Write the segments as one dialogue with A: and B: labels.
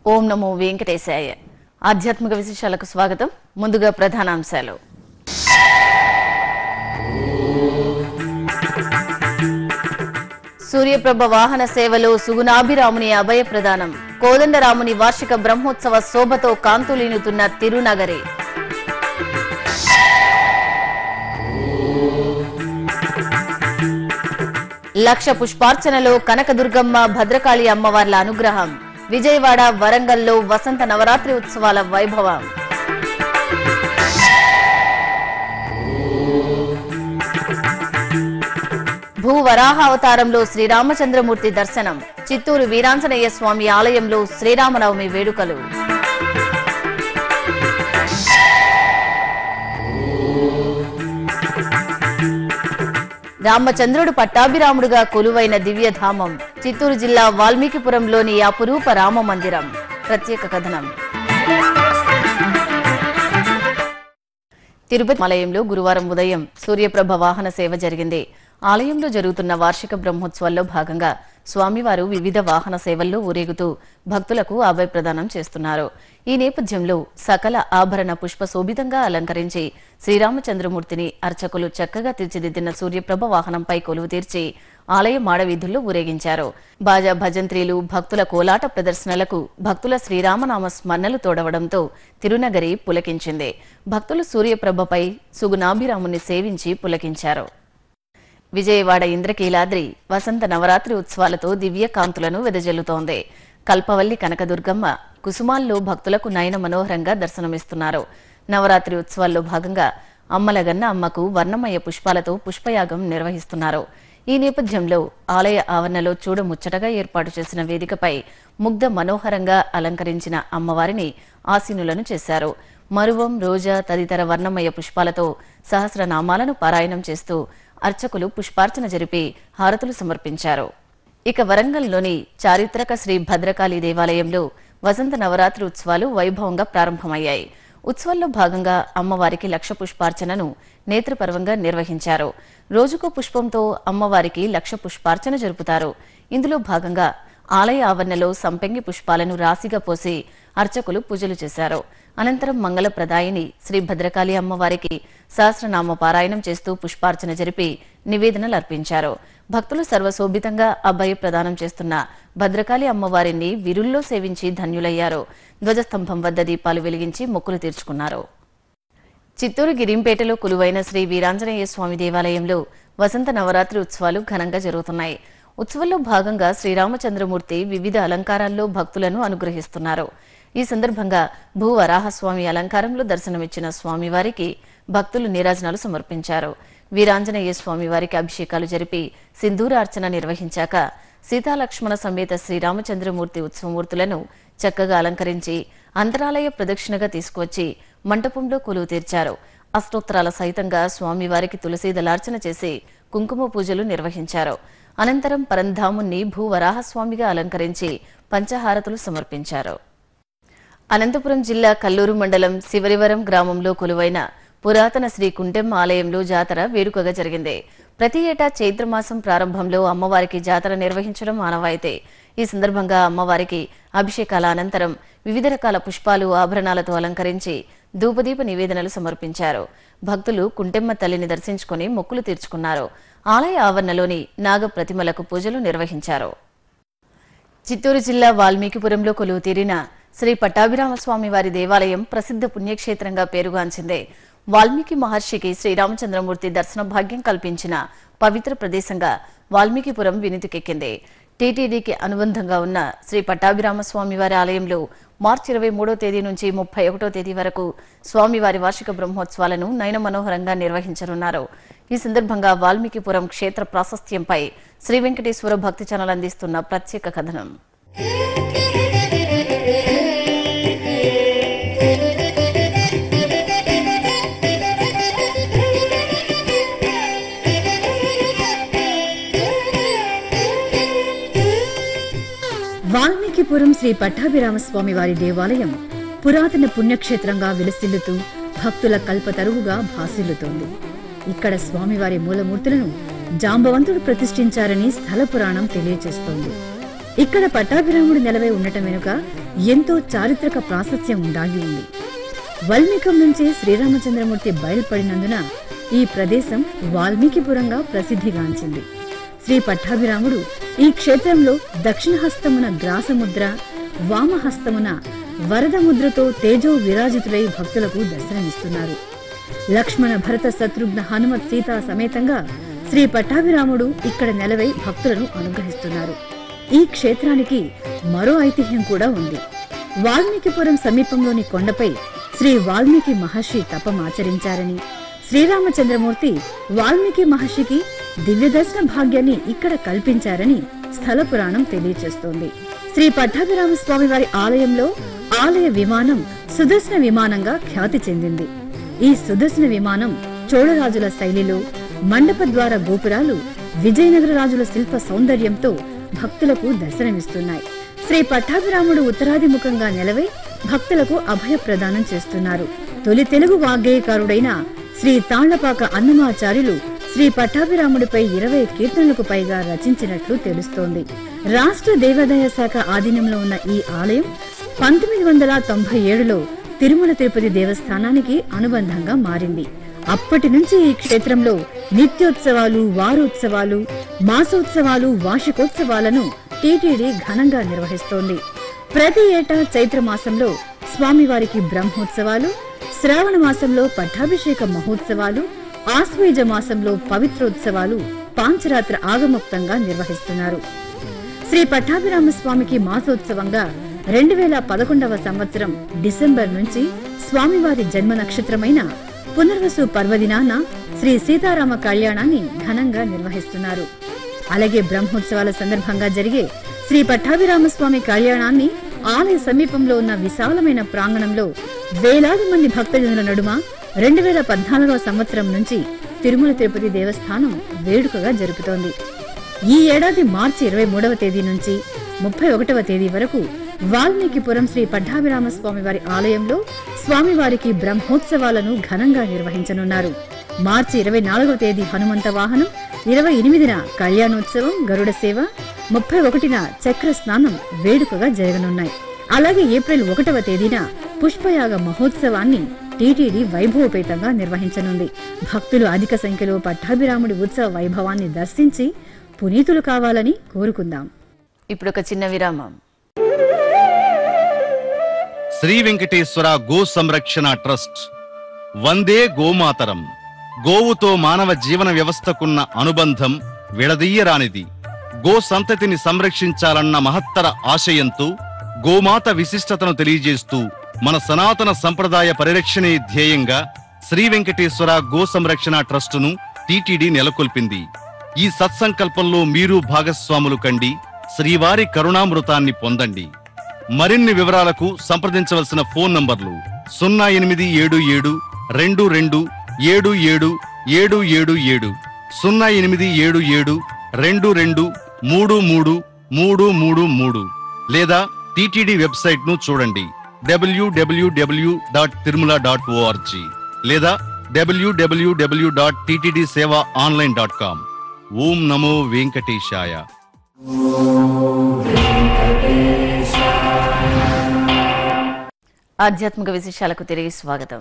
A: ఓం నమో వెంకటేశాయ ఆధ్యాత్మిక విశేషాలకు స్వాగతం ముందుగా ప్రధానాంశాలు సూర్యప్రభ వాహన సేవలో సుగుణాభిరాముని అభయ ప్రదానం కోదండరాముని వార్షిక బ్రహ్మోత్సవ శోభతో కాంతులీనుతున్న తిరునగరి లక్ష పుష్పార్చనలో కనకదుర్గమ్మ భద్రకాళి అమ్మవార్ల అనుగ్రహం విజయవాడ వరంగల్లో వసంత నవరాత్రి ఉత్సవాల వైభవం భూవరాహ అవతారంలో శ్రీరామచంద్రమూర్తి దర్శనం చిత్తూరు వీరాంజనేయ స్వామి ఆలయంలో శ్రీరామనవమి వేడుకలు రామచంద్రుడు పట్టాభిరాముడుగా కొలువైన దివ్యధామం చిత్తూరు జిల్లా వాల్మీకిపురంలోని అపురూప రామ మందిరం ప్రత్యేక కథనం తిరుపతి ఆలయంలో గురువారం ఉదయం సూర్యప్రభ వాహన సేవ జరిగింది ఆలయంలో జరుగుతున్న వార్షిక బ్రహ్మోత్సవాల్లో భాగంగా స్వామివారు వివిధ వాహన సేవల్లో ఊరేగుతూ భక్తులకు అభయ ప్రదానం చేస్తున్నారు ఈ నేపథ్యంలో సకల ఆభరణ పుష్ప శోభితంగా అలంకరించి శ్రీరామచంద్రమూర్తిని అర్చకులు చక్కగా తీర్చిదిద్దిన సూర్యప్రభ వాహనంపై కొలువు తీర్చి ఆలయ మాడవీధుల్లో ఊరేగించారు బాజా భజంత్రీలు భక్తుల కోలాట ప్రదర్శనలకు భక్తుల శ్రీరామనామ స్మరణలు తోడవడంతో తిరునగరి పులకించింది భక్తులు సూర్యప్రభపై సుగుణాభిరాముని సేవించి పులకించారు విజయవాడ ఇంద్రకీలాద్రి వసంత నవరాత్రి ఉత్సవాలతో దివ్య కాంతులను వెదజల్లుతోంది కల్పవల్లి కనకదుర్గమ్మ కుసుమాల్లో భక్తులకు నయన మనోహరంగా దర్శనమిస్తున్నారు నవరాత్రి ఉత్సవాల్లో భాగంగా అమ్మలగన్న అమ్మకు వర్ణమయ పుష్పాలతో పుష్పయాగం నిర్వహిస్తున్నారు ఈ నేపథ్యంలో ఆలయ ఆవరణలో చూడముచ్చటగా ఏర్పాటు చేసిన వేదికపై ముగ్ధ మనోహరంగా అలంకరించిన అమ్మవారిని ఆసీనులను చేశారు మరువం రోజా తదితర వర్ణమయ పుష్పాలతో సహస్రనామాలను పారాయణం చేస్తూ అర్చకులు పుష్పార్చన జరిపి హారతులు సమర్పించారు ఇక వరంగల్లోని చారిత్రక శ్రీ భద్రకాళి దేవాలయంలో వసంత నవరాత్రి ఉత్సవాలు వైభవంగా ప్రారంభమయ్యాయి ఉత్సవాల్లో భాగంగా అమ్మవారికి లక్ష పుష్పార్చనను నేత్రపర్వంగా నిర్వహించారు రోజుకో పుష్పంతో అమ్మవారికి లక్ష పుష్పార్చన జరుపుతారు ఇందులో భాగంగా ఆలయ ఆవరణలో సంపెంగి పుష్పాలను రాశిగా పోసి అర్చకులు పూజలు చేశారు అనంతరం మంగళప్రదాయిని శ్రీ భద్రకాళి అమ్మవారికి సహస్రనామ పారాయణం చేస్తూ పుష్పార్చన జరిపి నివేదనలు అర్పించారు భక్తులు సర్వశోభితంగా అభయ ప్రదానం చేస్తున్న భద్రకాళి అమ్మవారిని విరుల్లో సేవించి ధన్యులయ్యారు ధ్వజస్తంభం వద్ద దీపాలు వెలిగించి మొక్కులు తీర్చుకున్నారు చిత్తూరు గిరింపేటలో కొలువైన శ్రీ వీరాంజనేయ స్వామి దేవాలయంలో వసంత నవరాత్రి ఉత్సవాలు ఘనంగా జరుగుతున్నాయి ఉత్సవంలో భాగంగా శ్రీరామచంద్రమూర్తి వివిధ అలంకారాల్లో భక్తులను అనుగ్రహిస్తున్నారు ఈ సందర్భంగా భూవరాహస్వామి అలంకారంలో దర్శనమిచ్చిన స్వామివారికి భక్తులు నీరాజనాలు సమర్పించారు వీరాంజనేయ స్వామివారికి అభిషేకాలు జరిపి సింధూరార్చన నిర్వహించాక సీతాలక్ష్మణ సమేత శ్రీరామచంద్రమూర్తి ఉత్సవమూర్తులను చక్కగా అలంకరించి అంతరాలయ ప్రదక్షిణగా తీసుకువచ్చి మంటపంలో కొలువు తీర్చారు అష్టోత్తరాల సహితంగా స్వామివారికి తులసి దళార్చన చేసి కుంకుమ పూజలు నిర్వహించారు అనంతరం పరంధాముణ్ణి భూవరాహస్వామిగా అలంకరించి పంచహారతులు సమర్పించారు అనంతపురం జిల్లా కల్లూరు మండలం శివరివరం గ్రామంలో కొలువైన పురాతన శ్రీ కుంటెమ్మ ఆలయంలో జాతర వేడుకగా జరిగింది ప్రతి ఏటా చైత్రమాసం ప్రారంభంలో అమ్మవారికి జాతర నిర్వహించడం ఆనవాయితీ ఈ సందర్భంగా అమ్మవారికి అభిషేకాల అనంతరం వివిధ రకాల పుష్పాలు ఆభరణాలతో అలంకరించి ధూపదీప నివేదనలు సమర్పించారు భక్తులు కుంటెమ్మ తల్లిని దర్శించుకుని మొక్కులు తీర్చుకున్నారు ఆలయ ఆవరణలోని నాగ ప్రతిమలకు పూజలు నిర్వహించారు చిత్తూరు జిల్లా వాల్మీకిపురంలో కొలువు తీరిన శ్రీ పట్టాభిరామస్వామి వారి దేవాలయం ప్రసిద్ధ పుణ్యక్షేత్రంగా పేరుగాంచింది వాల్మీకి మహర్షికి శ్రీరామచంద్రమూర్తి దర్శన భాగ్యం కల్పించిన పవిత్ర ప్రదేశంగా వాల్మీకిపురం వినితికెక్కింది టీటీడీకి అనుబంధంగా ఉన్న శ్రీ పట్టాభిరామస్వామి వారి ఆలయంలో మార్చి ఇరవై మూడో తేదీ నుంచి ముప్పై ఒకటో తేదీ వరకు స్వామివారి వార్షిక బ్రహ్మోత్సవాలను నయన మనోహరంగా నిర్వహించనున్నారు ఈ సందర్భంగా వాల్మీకిపురం క్షేత్ర ప్రాశస్త్యంపై శ్రీ వెంకటేశ్వర భక్తి ఛానల్ అందిస్తున్న ప్రత్యేక కథనం
B: వాల్మీకిపురం శ్రీ పట్టాభిరామస్వామి వారి దేవాలయం పురాతన పుణ్యక్షేత్రంగా విలసిల్లుతూ భక్తుల కల్పతరువుగా భాసిల్లుతోంది ఇక్కడ స్వామివారి మూలమూర్తులను జాంబవంతుడు ప్రతిష్ఠించారని స్థల పురాణం తెలియజేస్తోంది ఇక్కడ పట్టాభిరాముడు నిలవై ఉండటం వెనుక ఎంతో చారిత్రక ప్రాశస్త్యం దాగి ఉంది వాల్మీకం నుంచే శ్రీరామచంద్రమూర్తి బయలుపడినందున ఈ ప్రదేశం వాల్మీకిపురంగా ప్రసిద్ధిగాంచింది శ్రీ పట్టాభిరాముడు ఈ క్షేత్రంలో దక్షిణహస్తమున గ్రాసముద్ర వామహస్తమున వరద ముద్రతో తేజో విరాజితులై భక్తులకు దర్శనమిస్తున్నారు లక్ష్మణ భరత శత్రుఘ్న హనుమత్ సీతా సమేతంగా శ్రీ పట్టాభిరాముడు ఇక్కడ నెలవై భక్తులను అనుగ్రహిస్తున్నారు ఈ క్షేత్రానికి మరో ఐతిహ్యం కూడా ఉంది వాల్మీకిపురం సమీపంలోని కొండపై శ్రీ వాల్మీకి మహర్షి తపమాచరించారని శ్రీరామచంద్రమూర్తి వాల్మీకి మహర్షికి దివ్యదర్శన భాగ్యాన్ని ఇక్కడ కల్పించారని స్థల పురాణం తెలియచేస్తోంది శ్రీ పట్టాభిరామ స్వామి వారి ఆలయంలో ఆలయ విమానం సుదర్శన విమానంగా ఖ్యాతి చెందింది ఈ సుదర్శన విమానం చోళరాజుల శైలిలో మండప ద్వార గోపురాలు విజయనగర రాజుల శిల్ప సౌందర్యంతో భక్తులకు దర్శనమిస్తున్నాయి శ్రీ పట్టాభిరాముడు ఉత్తరాది ముఖంగా నిలవై భక్తులకు అభయ ప్రదానం చేస్తున్నారు తొలి తెలుగు వాగ్గేయకారుడైన శ్రీ తాళ్లపాక అన్నమాచార్యులు శ్రీ పట్టాభిరాముడిపై ఇరవై కీర్తనలకు పైగా రచించినట్లు తెలుస్తోంది రాష్ట్ర దేవాదాయ శాఖ ఆధీనంలో ఉన్న ఈ ఆలయం పంతొమ్మిది వందల తొంభై ఏడులో తిరుమల తిరుపతి దేవస్థానానికి అనుబంధంగా మారింది అప్పటి నుంచి ఈ క్షేత్రంలో నిత్యోత్సవాలు వారోత్సవాలు మాసోత్సవాలు వార్షికోత్సవాలను టీటీడీ ఘనంగా నిర్వహిస్తోంది ప్రతి ఏటా చైత్ర మాసంలో స్వామివారికి బ్రహ్మోత్సవాలు శ్రావణ మాసంలో పట్టాభిషేక మహోత్సవాలు ఆశ్వయుజ మాసంలో పవిత్రోత్సవాలు పాంచరాత్ర ఆగముక్తంగా నిర్వహిస్తున్నారు శ్రీ పట్టాభిరామ స్వామికి మాసోత్సవంగా రెండు వేల పదకొండవ సంవత్సరం డిసెంబర్ నుంచి స్వామివారి జన్మ నక్షత్రమైన పునర్వసు పర్వదినాన శ్రీ సీతారామ కళ్యాణాన్ని ఘనంగా నిర్వహిస్తున్నారు అలాగే బ్రహ్మోత్సవాల సందర్భంగా జరిగే శ్రీ పట్టాభిరామ స్వామి కళ్యాణాన్ని ఆలయ సమీపంలో ఉన్న విశాలమైన ప్రాంగణంలో వేలాది మంది భక్తజనుల నడుమ రెండు వేల పద్నాలుగవ సంవత్సరం నుంచి తిరుమల తిరుపతి దేవస్థానం వేడుకగా జరుపుతోంది ఈ ఏడాది మార్చి ఇరవై మూడవ తేదీ నుంచి ముప్పై ఒకటవ తేదీ వరకు వాల్మీకిపురం శ్రీ పట్టాభిరామ స్వామి వారి ఆలయంలో స్వామివారికి బ్రహ్మోత్సవాలను ఘనంగా నిర్వహించనున్నారు మార్చి ఇరవై నాలుగవ తేదీ హనుమంత వాహనం ఇరవై ఎనిమిదిన కళ్యాణోత్సవం గరుడ సేవ ముప్పై ఒకటిన చక్ర స్నానం వేడుకగా జరగనున్నాయి అలాగే ఏప్రిల్ ఒకటవ తేదీన పుష్పయాగ మహోత్సవాన్ని టీటీడీ వైభవపేతంగా నిర్వహించనుంది భక్తులు అధిక సంఖ్యలో పట్టాభిరాముడి ఉత్సవ వైభవాన్ని దర్శించి పునీతులు కావాలని కోరుకుందాం
A: ఇప్పుడు ఒక చిన్న విరామం
C: శ్రీ వెంకటేశ్వర గో సంరక్షణ ట్రస్ట్ వందే గోమాతరం గోవుతో మానవ జీవన వ్యవస్థకున్న అనుబంధం విడదీయరానిది గో సంతతిని సంరక్షించాలన్న మహత్తర ఆశయంతో గోమాత విశిష్టతను తెలియజేస్తూ మన సనాతన సంప్రదాయ పరిరక్షణే ధ్యేయంగా శ్రీ వెంకటేశ్వర గో సంరక్షణ ట్రస్టును టీటీడీ నెలకొల్పింది ఈ సత్సంకల్పంలో మీరు భాగస్వాములు కండి శ్రీవారి కరుణామృతాన్ని పొందండి మరిన్ని వివరాలకు సంప్రదించవలసిన ఫోన్ నంబర్లు సున్నా ఎనిమిది ఏడు ఏడు రెండు రెండు ఏడు ఏడు ఏడు ఏడు ఏడు సున్నా ఎనిమిది ఏడు ఏడు రెండు రెండు మూడు మూడు మూడు మూడు మూడు లేదా టిటిడి వెబ్సైట్ ను చూడండి W W W dot Tirumala dot O R G లేదా W W W dot TTD seva online dot com ఓం నమో వెంకటేశాయ
A: ఆధ్యాత్మిక విశేషాలకు తిరిగి స్వాగతం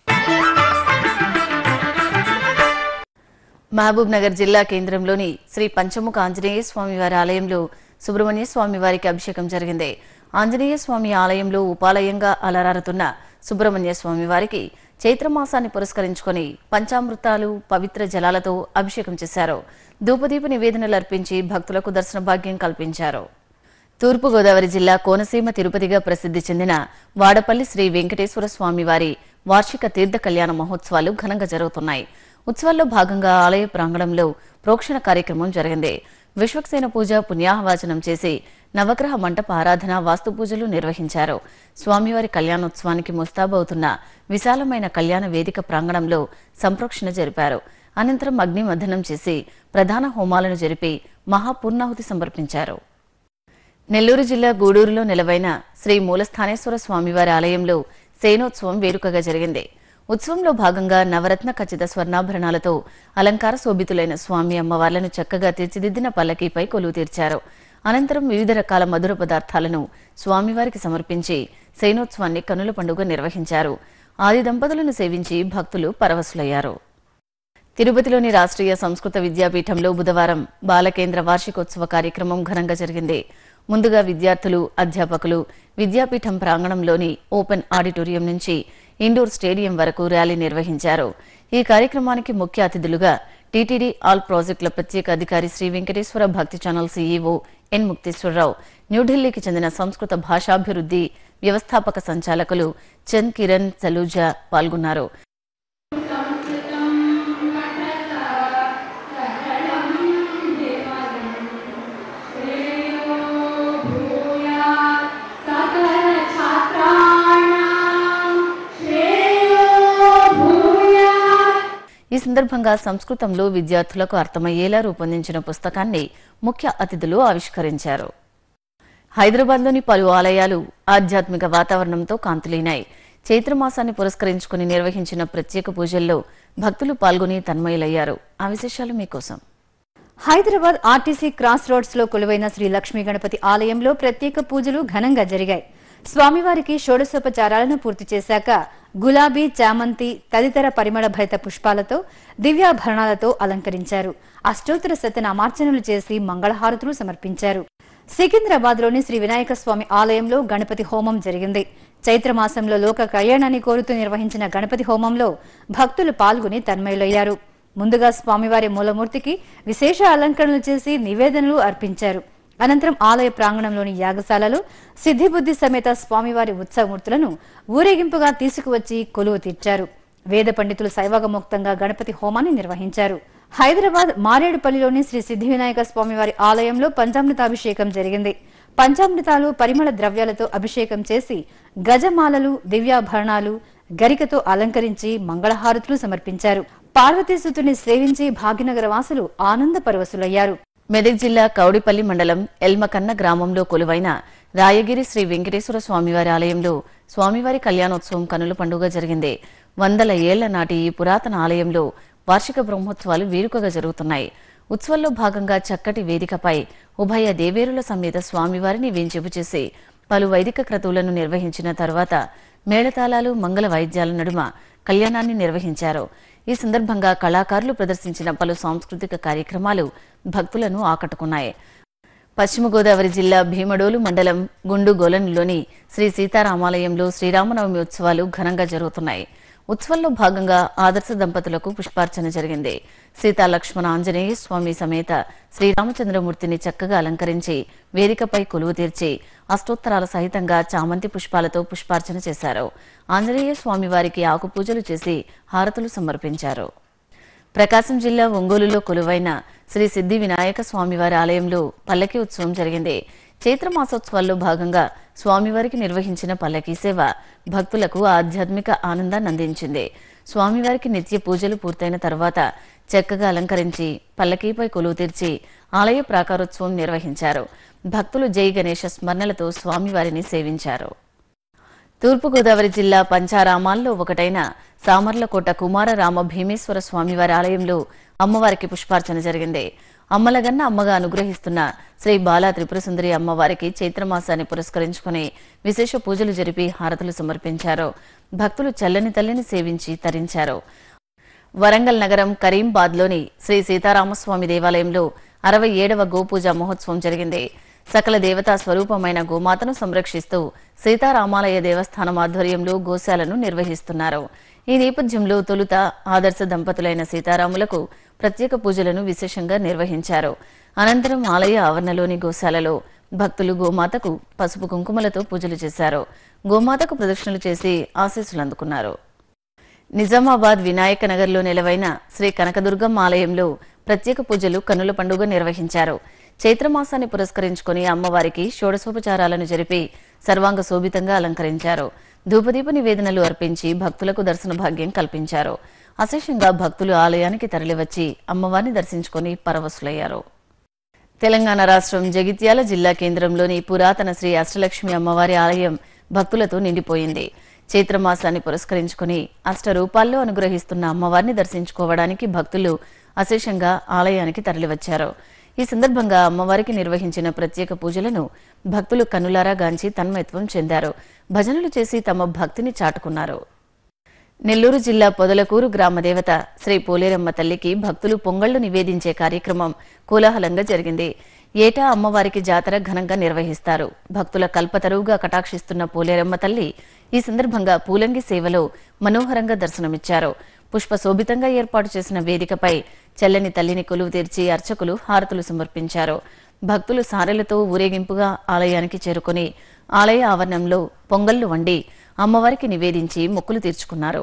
A: మహబూబ్ నగర్ జిల్లా కేంద్రంలోని శ్రీ పంచముఖ ఆంజనేయ స్వామి వారి ఆలయంలో సుబ్రహ్మణ్య స్వామి వారికి అభిషేకం జరిగింది ఆంజనేయ స్వామి ఆలయంలో ఉపాలయంగా అలరారుతున్న సుబ్రహ్మణ్య స్వామి వారికి చైత్రమాసాన్ని పురస్కరించుకొని పంచామృతాలు పవిత్ర జలాలతో అభిషేకం చేశారు ధూపదీప నివేదనలు అర్పించి భక్తులకు దర్శన భాగ్యం కల్పించారు తూర్పుగోదావరి జిల్లా కోనసీమ తిరుపతిగా ప్రసిద్ధి చెందిన వాడపల్లి శ్రీ వెంకటేశ్వర స్వామి వారి వార్షిక తీర్థ కళ్యాణ మహోత్సవాలు ఘనంగా జరుగుతున్నాయి ఉత్సవాల్లో భాగంగా ఆలయ ప్రాంగణంలో ప్రోక్షణ కార్యక్రమం జరిగింది విశ్వక్సేన పూజ పుణ్యాహవాచనం చేసి నవగ్రహ మంటప ఆరాధన వాస్తు పూజలు నిర్వహించారు స్వామివారి కళ్యాణోత్సవానికి ముస్తాబవుతున్న విశాలమైన కళ్యాణ వేదిక ప్రాంగణంలో సంప్రోక్షణ జరిపారు అనంతరం అగ్ని మథనం చేసి ప్రధాన హోమాలను జరిపి మహాపూర్ణాహుతి సమర్పించారు నెల్లూరు జిల్లా గూడూరులో నెలవైన శ్రీ మూలస్థానేశ్వర స్వామివారి ఆలయంలో శయనోత్సవం వేడుకగా జరిగింది ఉత్సవంలో భాగంగా నవరత్న ఖచ్చిత స్వర్ణాభరణాలతో అలంకార శోభితులైన స్వామి అమ్మవార్లను చక్కగా తీర్చిదిద్దిన పల్లకీపై కొలువు తీర్చారు అనంతరం వివిధ రకాల మధుర పదార్థాలను స్వామివారికి సమర్పించి శయనోత్సవాన్ని కనుల పండుగ నిర్వహించారు ఆది దంపతులను సేవించి భక్తులు పరవశులయ్యారు తిరుపతిలోని రాష్ట్రీయ సంస్కృత విద్యాపీఠంలో బుధవారం బాలకేంద్ర వార్షికోత్సవ కార్యక్రమం ఘనంగా జరిగింది ముందుగా విద్యార్థులు అధ్యాపకులు విద్యాపీఠం ప్రాంగణంలోని ఓపెన్ ఆడిటోరియం నుంచి ఇండోర్ స్టేడియం వరకు ర్యాలీ నిర్వహించారు ఈ కార్యక్రమానికి ముఖ్య అతిథులుగా టీటీడీ ఆల్ ప్రాజెక్టుల ప్రత్యేక అధికారి Sri Venkateswara Bhakti channel CEO N Mukteswararao న్యూఢిల్లీకి చెందిన సంస్కృత భాషాభివృద్ధి వ్యవస్థాపక సంచాలకులు చంద్ కిరణ్ సలూజా పాల్గొన్నారు ఈ సందర్భంగా సంస్కృతంలో విద్యార్థులకు అర్థమయ్యేలా రూపొందించిన పుస్తకాన్ని ముఖ్య అతిథులు ఆవిష్కరించారు హైదరాబాద్లోని పలు ఆలయాలు ఆధ్యాత్మిక వాతావరణంతో కాంతులీనాయి చైత్రమాసాన్ని పురస్కరించుకుని నిర్వహించిన ప్రత్యేక పూజల్లో భక్తులు పాల్గొని తన్మయులయ్యారు ఆ విశేషాలు మీకోసం
D: హైదరాబాద్ ఆర్టీసీ క్రాస్ రోడ్స్ లో కొలువైన శ్రీ లక్ష్మీ గణపతి ఆలయంలో ప్రత్యేక పూజలు ఘనంగా జరిగాయి స్వామివారికి షోడశోపచారాలను పూర్తి చేశాక గులాబీ చామంతి తదితర పరిమళ భరిత పుష్పాలతో దివ్యాభరణాలతో అలంకరించారు అష్టోత్తర శతనామార్చనలు చేసి మంగళహారతులు సమర్పించారు సికింద్రాబాద్ లోని శ్రీ వినాయక స్వామి ఆలయంలో గణపతి హోమం జరిగింది చైత్రమాసంలో లోక కళ్యాణాన్ని కోరుతూ నిర్వహించిన గణపతి హోమంలో భక్తులు పాల్గొని తన్మయులయ్యారు ముందుగా స్వామివారి మూలమూర్తికి విశేష అలంకరణలు చేసి నివేదనలు అర్పించారు అనంతరం ఆలయ ప్రాంగణంలోని యాగశాలలో సిద్ధిబుద్ధి సమేత స్వామివారి ఉత్సవమూర్తులను ఊరేగింపుగా తీసుకువచ్చి కొలువు తీర్చారు వేద పండితులు శైవగముక్తంగా గణపతి హోమాన్ని నిర్వహించారు హైదరాబాద్ మారేడుపల్లిలోని శ్రీ సిద్ధి వినాయక స్వామివారి ఆలయంలో పంచామృతాభిషేకం జరిగింది పంచామృతాలు పరిమళ ద్రవ్యాలతో అభిషేకం చేసి గజమాలలు దివ్యాభరణాలు గరికతో అలంకరించి మంగళహారతులు సమర్పించారు పార్వతీసుతుని సేవించి భాగ్యనగర వాసులు ఆనంద పరవశులయ్యారు
A: మెదక్ జిల్లా కౌడిపల్లి మండలం ఎల్మకన్న గ్రామంలో కొలువైన రాయగిరి శ్రీ వెంకటేశ్వర స్వామివారి ఆలయంలో స్వామివారి కళ్యాణోత్సవం కనుల పండుగ జరిగింది వందల ఏళ్ల నాటి ఈ పురాతన ఆలయంలో వార్షిక బ్రహ్మోత్సవాలు వేడుకగా జరుగుతున్నాయి ఉత్సవంలో భాగంగా చక్కటి వేదికపై ఉభయ దేవేరుల సమేత స్వామివారిని వేంచేపు చేసి పలు వైదిక క్రతువులను నిర్వహించిన తర్వాత మేళతాళాలు మంగళ వాయిద్యాల నడుమ కళ్యాణాన్ని నిర్వహించారు ఈ సందర్భంగా కళాకారులు ప్రదర్శించిన పలు సాంస్కృతిక కార్యక్రమాలు భక్తులను ఆకట్టుకున్నాయి పశ్చిమ గోదావరి జిల్లా భీమడోలు మండలం గుండుగోలన్లోని శ్రీ సీతారామాలయంలో శ్రీరామనవమి ఉత్సవాలు ఘనంగా జరుగుతున్నాయి ఉత్సవంలో భాగంగా ఆదర్శ దంపతులకు పుష్పార్చన జరిగింది సీతా లక్ష్మణ ఆంజనేయ స్వామి సమేత శ్రీరామచంద్రమూర్తిని చక్కగా అలంకరించి వేదికపై కొలువు తీర్చి అష్టోత్తరాల సహితంగా చామంతి పుష్పాలతో పుష్పార్చన చేశారు ఆంజనేయ స్వామి వారికి ఆకు పూజలు చేసి హారతులు సమర్పించారు ప్రకాశం జిల్లా ఒంగోలులో కొలువైన శ్రీ సిద్ధి వినాయక స్వామివారి ఆలయంలో పల్లకి ఉత్సవం జరిగింది చైత్ర మాసోత్సవాల్లో భాగంగా స్వామివారికి నిర్వహించిన పల్లకీ సేవ భక్తులకు ఆధ్యాత్మిక ఆనందాన్ని అందించింది స్వామివారికి నిత్య పూజలు పూర్తయిన తర్వాత చక్కగా అలంకరించి పల్లకీపై కొలువు తీర్చి ఆలయ ప్రాకారోత్సవం నిర్వహించారు భక్తులు జై గణేష స్మరణలతో స్వామివారిని సేవించారు తూర్పుగోదావరి జిల్లా పంచారామాల్లో ఒకటైన సామర్లకోట కుమార రామ భీమేశ్వర స్వామివారి ఆలయంలో అమ్మవారికి పుష్పార్చన జరిగింది అమ్మలగన్న అమ్మగా అనుగ్రహిస్తున్న శ్రీ బాలా త్రిపురసుందరి అమ్మవారికి చైత్రమాసాన్ని పురస్కరించుకుని విశేష పూజలు జరిపి హారతులు సమర్పించారు భక్తులు చల్లని తల్లిని సేవించి తరించారు వరంగల్ నగరం కరీంబాద్లోని శ్రీ సీతారామస్వామి దేవాలయంలో అరవై ఏడవ గోపూజ మహోత్సవం జరిగింది సకల దేవతా స్వరూపమైన గోమాతను సంరక్షిస్తూ సీతారామాలయ దేవస్థానం ఆధ్వర్యంలో గోశాలను నిర్వహిస్తున్నారు ఈ నేపథ్యంలో తొలుత ఆదర్శ దంపతులైన సీతారాములకు ప్రత్యేక పూజలను విశేషంగా నిర్వహించారు అనంతరం ఆలయ ఆవరణలోని గోశాలలో భక్తులు గోమాతకు పసుపు కుంకుమలతో పూజలు చేశారు గోమాతకు ప్రదక్షిణలు చేసి ఆశీస్సులు అందుకున్నారు నిజామాబాద్ వినాయక నగర్లో నెలవైన శ్రీ కనకదుర్గమ్మ ఆలయంలో ప్రత్యేక పూజలు కన్నుల పండుగ నిర్వహించారు చైత్రమాసాన్ని పురస్కరించుకుని అమ్మవారికి షోడశోపచారాలను జరిపి సర్వాంగ శోభితంగా అలంకరించారు ధూపదీప నివేదనలు అర్పించి భక్తులకు దర్శన భాగ్యం కల్పించారు అశేషంగా భక్తులు ఆలయానికి తరలివచ్చి అమ్మవారిని దర్శించుకుని పరవశులయ్యారు తెలంగాణ రాష్ట్రం జగిత్యాల జిల్లా కేంద్రంలోని పురాతన శ్రీ అష్టలక్ష్మి అమ్మవారి ఆలయం భక్తులతో నిండిపోయింది చైత్రమాసాన్ని పురస్కరించుకుని అష్ట రూపాల్లో అనుగ్రహిస్తున్న అమ్మవారిని దర్శించుకోవడానికి భక్తులు అశేషంగా ఆలయానికి తరలివచ్చారు ఈ సందర్భంగా అమ్మవారికి నిర్వహించిన ప్రత్యేక పూజలను భక్తులు కన్నులారా గాంచి తన్మయత్వం చెందారు భజనలు చేసి తమ భక్తిని చాటుకున్నారు నెల్లూరు జిల్లా పొదలకూరు గ్రామదేవత శ్రీ పోలేరమ్మ తల్లికి భక్తులు పొంగళ్లు నివేదించే కార్యక్రమం కోలాహలంగా జరిగింది ఏటా అమ్మవారికి జాతర ఘనంగా నిర్వహిస్తారు భక్తుల కల్పతరువుగా కటాక్షిస్తున్న పోలేరమ్మ తల్లి ఈ సందర్భంగా పూలంగి సేవలో మనోహరంగా దర్శనమిచ్చారు పుష్ప శోభితంగా ఏర్పాటు చేసిన వేదికపై చల్లని తల్లిని కొలువు తీర్చి అర్చకులు హారతులు సమర్పించారు భక్తులు సారెలతో ఊరేగింపుగా ఆలయానికి చేరుకుని ఆలయ ఆవరణంలో పొంగళ్లు వండి అమ్మవారికి నివేదించి మొక్కులు తీర్చుకున్నారు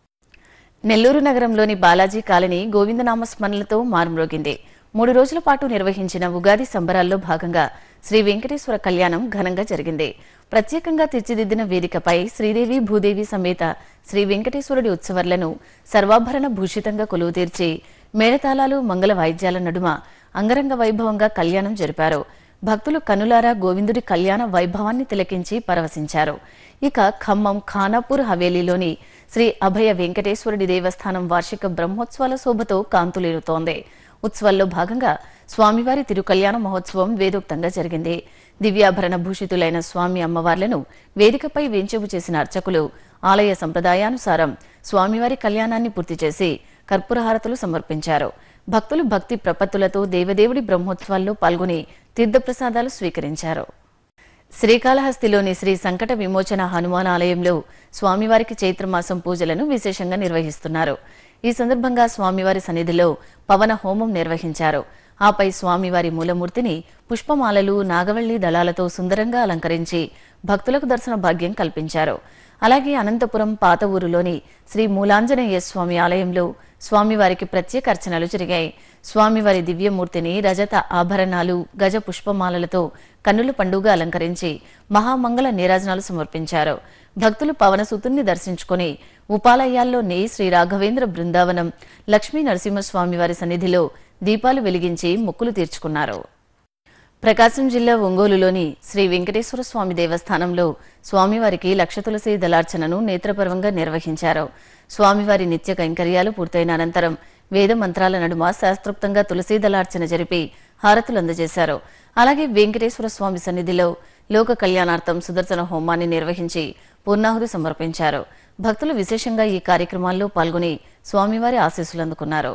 A: నెల్లూరు నగరంలోని బాలాజీ కాలనీ గోవిందనామ స్మరణలతో మారుమ్రోగింది మూడు రోజుల పాటు నిర్వహించిన ఉగాది సంబరాల్లో భాగంగా శ్రీ వెంకటేశ్వర కళ్యాణం ఘనంగా జరిగింది ప్రత్యేకంగా తీర్చిదిద్దిన వేదికపై శ్రీదేవి భూదేవి సమేత శ్రీ వెంకటేశ్వరుడి ఉత్సవాలను సర్వాభరణ భూషితంగా కొలువు తీర్చి మేళతాళాలు మంగళ వాయిద్యాల నడుమ అంగరంగ వైభవంగా కళ్యాణం జరిపారు భక్తులు కనులారా గోవిందుడి కళ్యాణ వైభవాన్ని తిలకించి పరవశించారు ఇక ఖమ్మం ఖానాపూర్ హవేలీలోని శ్రీ అభయ వెంకటేశ్వరుడి దేవస్థానం వార్షిక బ్రహ్మోత్సవాల శోభతో కాంతులేరుతోంది ఉత్సవాల్లో భాగంగా స్వామివారి తిరుకల్యాణ మహోత్సవం వేదోక్తంగా జరిగింది దివ్యాభరణ భూషితులైన స్వామి అమ్మవార్లను వేదికపై వేంచెవు చేసిన అర్చకులు ఆలయ సంప్రదాయానుసారం స్వామివారి కళ్యాణాన్ని పూర్తి చేసి కర్పూరహారతులు సమర్పించారు భక్తులు భక్తి ప్రపత్తులతో దేవదేవుడి బ్రహ్మోత్సవాల్లో పాల్గొని తీర్థప్రసాదాలు స్వీకరించారు శ్రీకాళహస్తిలోని శ్రీ సంకట విమోచన హనుమాన్ ఆలయంలో స్వామివారికి చైత్రమాసం పూజలను విశేషంగా నిర్వహిస్తున్నారు ఈ సందర్భంగా స్వామివారి సన్నిధిలో పవన హోమం నిర్వహించారు ఆపై స్వామివారి మూలమూర్తిని పుష్పమాలలు నాగవల్లి దళాలతో సుందరంగా అలంకరించి భక్తులకు దర్శన భాగ్యం కల్పించారు అలాగే అనంతపురం పాత ఊరులోని శ్రీ మూలాంజనేయ స్వామి ఆలయంలో స్వామివారికి ప్రత్యేక అర్చనలు జరిగాయి స్వామివారి దివ్యమూర్తిని రజత ఆభరణాలు గజ పుష్పమాలలతో కన్నుల పండుగ అలంకరించి మహామంగళ నీరాజనాలు సమర్పించారు భక్తులు పవనసుతుణ్ణి దర్శించుకుని ఉపాలయాల్లోని శ్రీ రాఘవేంద్ర బృందావనం లక్ష్మీ నరసింహస్వామివారి సన్నిధిలో దీపాలు వెలిగించి మొక్కులు తీర్చుకున్నారు ప్రకాశం జిల్లా ఒంగోలులోని శ్రీ వెంకటేశ్వర స్వామి దేవస్థానంలో స్వామివారికి లక్ష తులసి దళార్చనను నేత్రపర్వంగా నిర్వహించారు స్వామివారి నిత్య కైంకర్యాలు పూర్తయిన అనంతరం వేద మంత్రాల నడుమ శాస్త్రోక్తంగా తులసి దళార్చన జరిపి హారతులు అందజేశారు అలాగే వెంకటేశ్వర స్వామి సన్నిధిలో లోక కళ్యాణార్థం సుదర్శన హోమాన్ని నిర్వహించి పూర్ణాహుతి సమర్పించారు భక్తులు విశేషంగా ఈ కార్యక్రమాల్లో పాల్గొని స్వామివారి ఆశీస్సులు అందుకున్నారు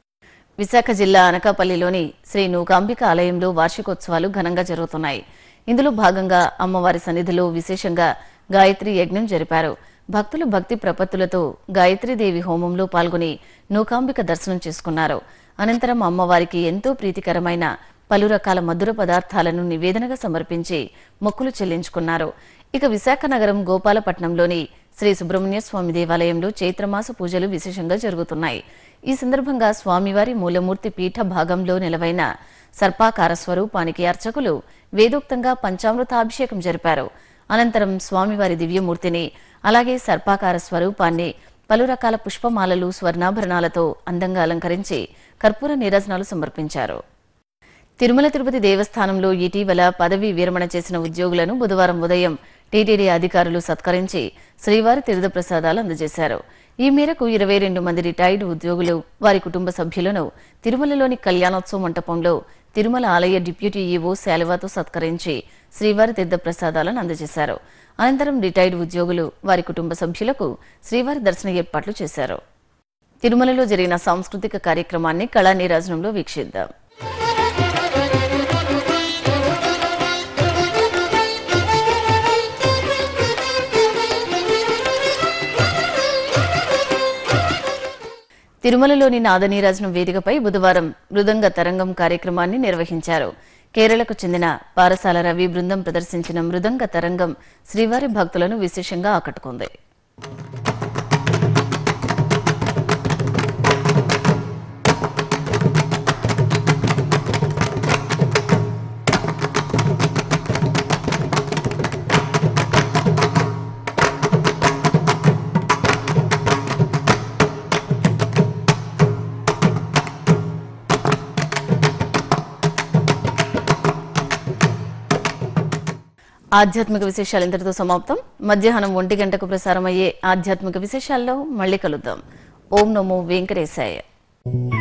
A: విశాఖ జిల్లా అనకాపల్లిలోని శ్రీ నూకాంబిక ఆలయంలో వార్షికోత్సవాలు ఘనంగా జరుగుతున్నాయి ఇందులో భాగంగా అమ్మవారి సన్నిధిలో విశేషంగా గాయత్రి యజ్ఞం జరిపారు భక్తులు భక్తి ప్రపత్తులతో గాయత్రీదేవి హోమంలో పాల్గొని నూకాంబిక దర్శనం చేసుకున్నారు అనంతరం అమ్మవారికి ఎంతో ప్రీతికరమైన పలు రకాల మధుర పదార్థాలను నివేదనగా సమర్పించి మొక్కులు చెల్లించుకున్నారు ఇక విశాఖ నగరం గోపాలపట్నంలోని శ్రీ సుబ్రహ్మణ్య స్వామి దేవాలయంలో చైత్రమాస పూజలు విశేషంగా జరుగుతున్నాయి ఈ సందర్భంగా స్వామివారి మూలమూర్తి పీఠ భాగంలో నిలవైన సర్పాకార స్వరూపానికి అర్చకులు వేదోక్తంగా పంచామృతాభిషేకం జరిపారు అనంతరం స్వామివారి దివ్యమూర్తిని అలాగే సర్పాకార స్వరూపాన్ని పలు రకాల పుష్పమాలలు స్వర్ణాభరణాలతో అందంగా అలంకరించి కర్పూర నీరజనాలు సమర్పించారు తిరుమల తిరుపతి దేవస్థానంలో ఇటీవల పదవీ విరమణ చేసిన ఉద్యోగులను బుధవారం ఉదయం టీటీడీ అధికారులు సత్కరించి శ్రీవారి తీర్థప్రసాదాలు అందజేశారు ఈ మేరకు ఇరవై రెండు మంది రిటైర్డ్ ఉద్యోగులు వారి కుటుంబ సభ్యులను తిరుమలలోని కళ్యాణోత్సవ మంటపంలో తిరుమల ఆలయ డిప్యూటీ ఈవో శాలువాతో సత్కరించి శ్రీవారి తీర్థప్రసాదాలను అందజేశారు అనంతరం రిటైర్డ్ ఉద్యోగులు వారి కుటుంబ సభ్యులకు శ్రీవారి దర్శన ఏర్పాట్లు చేశారు తిరుమలలో జరిగిన సాంస్కృతిక కార్యక్రమాన్ని కళా నీరాజనంలో వీక్షిద్దాం తిరుమలలోని నాదనీరాజనం వేదికపై బుధవారం మృదంగ తరంగం కార్యక్రమాన్ని నిర్వహించారు కేరళకు చెందిన పారసాల రవి బృందం ప్రదర్శించిన మృదంగ తరంగం శ్రీవారి భక్తులను విశేషంగా ఆకట్టుకుంది ఆధ్యాత్మిక విశేషాలు ఇంతటితో సమాప్తం మధ్యాహ్నం ఒంటి గంటకు ప్రసారమయ్యే ఆధ్యాత్మిక విశేషాల్లో మళ్ళీ కలుద్దాం ఓం నమో వెంకటేశాయ